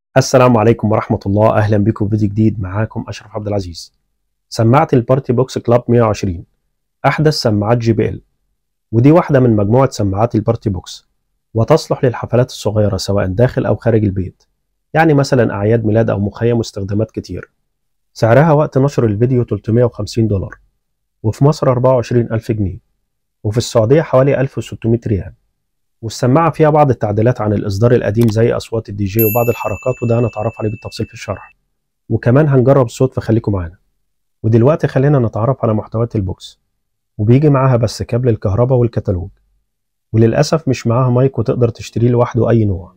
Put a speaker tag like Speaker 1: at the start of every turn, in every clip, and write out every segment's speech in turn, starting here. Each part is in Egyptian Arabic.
Speaker 1: السلام عليكم ورحمة الله أهلا بكم في فيديو جديد معاكم أشرف عبد العزيز سماعة البارتي بوكس كلاب 120 أحدث سماعات جي بي إل ودي واحدة من مجموعة سماعات البارتي بوكس وتصلح للحفلات الصغيرة سواء داخل أو خارج البيت يعني مثلا أعياد ميلاد أو مخيم واستخدامات كتير سعرها وقت نشر الفيديو 350 دولار وفي مصر 24 ألف جنيه وفي السعودية حوالي 1600 ريال والسماعة فيها بعض التعديلات عن الإصدار القديم زي أصوات الدي جي وبعض الحركات وده هنتعرف عليه بالتفصيل في الشرح وكمان هنجرب الصوت فخليكم معانا ودلوقتي خلينا نتعرف على محتويات البوكس وبيجي معاها بس كابل الكهرباء والكتالوج وللأسف مش معاها مايك وتقدر تشتريه لوحده أي نوع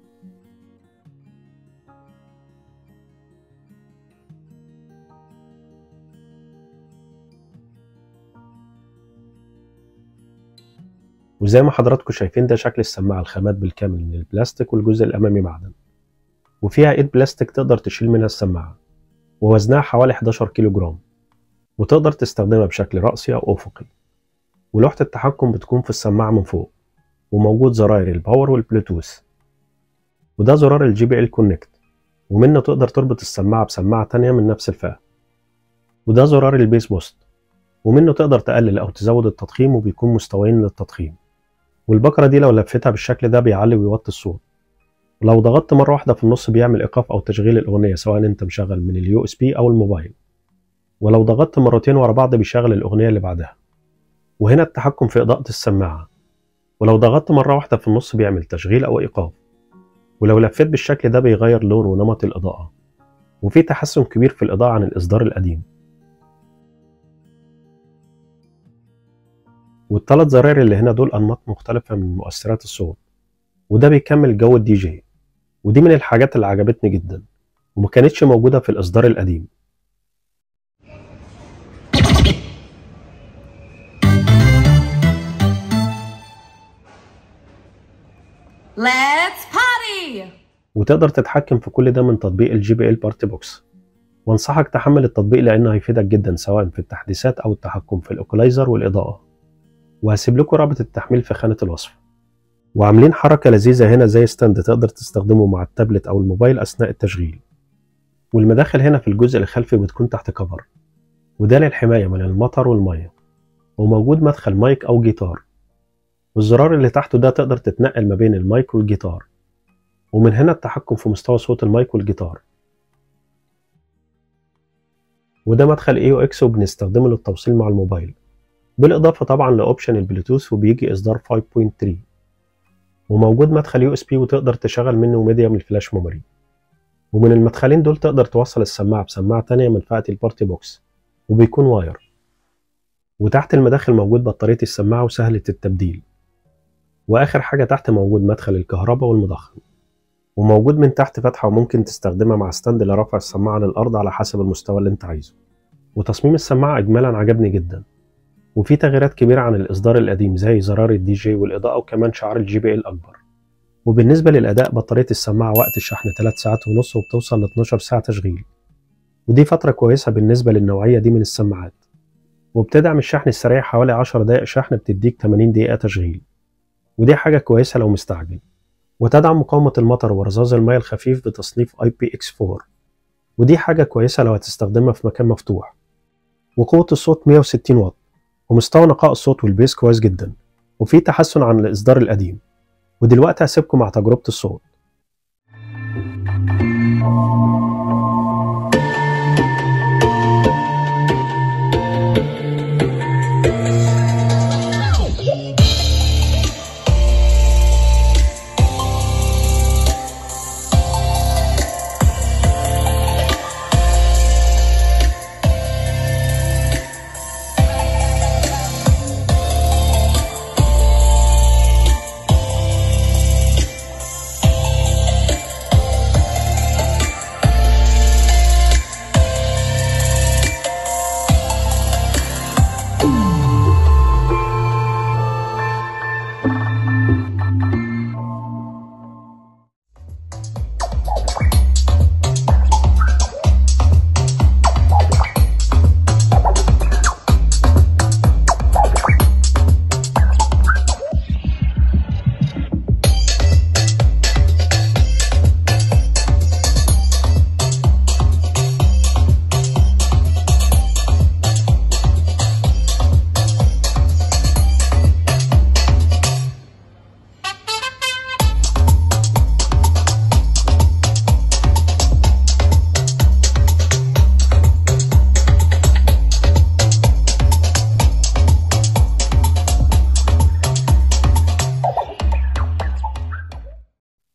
Speaker 1: وزي ما حضراتكم شايفين ده شكل السماعة الخامات بالكامل من البلاستيك والجزء الأمامي معدن وفيها إيد بلاستيك تقدر تشيل منها السماعة ووزنها حوالي 11 كيلو جرام وتقدر تستخدمها بشكل رأسي أو أفقي ولوحة التحكم بتكون في السماعة من فوق وموجود زراير الباور والبلوتوث وده زرار الجي بي ال كونكت ومنه تقدر تربط السماعة بسماعة تانية من نفس الفئة وده زرار البيس بوست ومنه تقدر تقلل أو تزود التضخيم وبيكون مستويين للتضخيم والبكرة دي لو لفتها بالشكل ده بيعلي ويوطي الصوت ولو ضغطت مرة واحدة في النص بيعمل إيقاف أو تشغيل الأغنية سواء أنت مشغل من اليو اس بي أو الموبايل ولو ضغطت مرتين ورا بعض بيشغل الأغنية اللي بعدها وهنا التحكم في إضاءة السماعة ولو ضغطت مرة واحدة في النص بيعمل تشغيل أو إيقاف ولو لفيت بالشكل ده بيغير لون ونمط الإضاءة وفي تحسن كبير في الإضاءة عن الإصدار القديم والثلاث زراير اللي هنا دول أنماط مختلفة من مؤثرات الصوت وده بيكمل جو الدي جي ودي من الحاجات اللي عجبتني جدا وما كانتش موجودة في الإصدار القديم
Speaker 2: Let's party!
Speaker 1: وتقدر تتحكم في كل ده من تطبيق الجي بي ال بارتي بوكس وانصحك تحمل التطبيق لأنه هيفيدك جدا سواء في التحديثات أو التحكم في الأوكلايزر والإضاءة وهسيب لكم رابط التحميل في خانة الوصف وعاملين حركة لذيذة هنا زي ستاند تقدر تستخدمه مع التابلت أو الموبايل أثناء التشغيل والمداخل هنا في الجزء الخلفي بتكون تحت كفر وده للحماية من المطر والمية وموجود مدخل مايك أو جيتار والزرار اللي تحته ده تقدر تتنقل ما بين المايك والجيتار ومن هنا التحكم في مستوى صوت المايك والجيتار وده مدخل اي او اكس وبنستخدمه للتوصيل مع الموبايل بالاضافه طبعا لاوبشن البلوتوث وبيجي اصدار 5.3 وموجود مدخل يو اس بي وتقدر تشغل منه ميديا من الفلاش ميموري ومن المدخلين دول تقدر توصل السماعه بسماعه تانية من فئه البارتي بوكس وبيكون واير وتحت المداخل موجود بطاريه السماعه وسهله التبديل واخر حاجه تحت موجود مدخل الكهرباء والمضخم وموجود من تحت فتحه وممكن تستخدمها مع ستاند لرفع السماعه للارض على حسب المستوى اللي انت عايزه وتصميم السماعه اجمالا عجبني جدا وفي تغييرات كبيرة عن الإصدار القديم زي زرار الدي جي والإضاءة وكمان شعار الجي بي ال أكبر وبالنسبة للأداء بطارية السماعة وقت الشحن 3 ساعات ونص وبتوصل ل 12 ساعة تشغيل ودي فترة كويسة بالنسبة للنوعية دي من السماعات وبتدعم الشحن السريع حوالي 10 دقائق شحن بتديك 80 دقيقة تشغيل ودي حاجة كويسة لو مستعجل وتدعم مقاومة المطر ورذاذ المياه الخفيف بتصنيف IPX4 ودي حاجة كويسة لو هتستخدمها في مكان مفتوح وقوة الصوت 160 واط ومستوى نقاء الصوت والبيس كويس جدا وفي تحسن عن الإصدار القديم ودلوقتي هسيبكم مع تجربة الصوت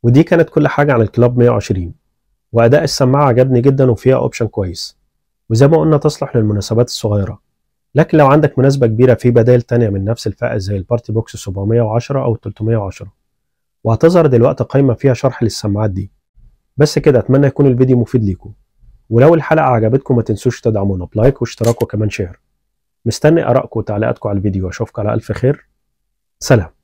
Speaker 1: ودي كانت كل حاجة عن الكلاب 120 وأداء السماعة عجبني جدا وفيها أوبشن كويس وزي ما قلنا تصلح للمناسبات الصغيرة لكن لو عندك مناسبة كبيرة في بدائل تانية من نفس الفئة زي البارتي بوكس 710 أو 310 وهتظهر دلوقتي قائمة فيها شرح للسماعات دي بس كده أتمنى يكون الفيديو مفيد ليكم ولو الحلقة عجبتكم ما تنسوش تدعمونا بلايك واشتراك وكمان شير مستني آرائكم وتعليقاتكم على الفيديو وأشوفكم على ألف خير سلام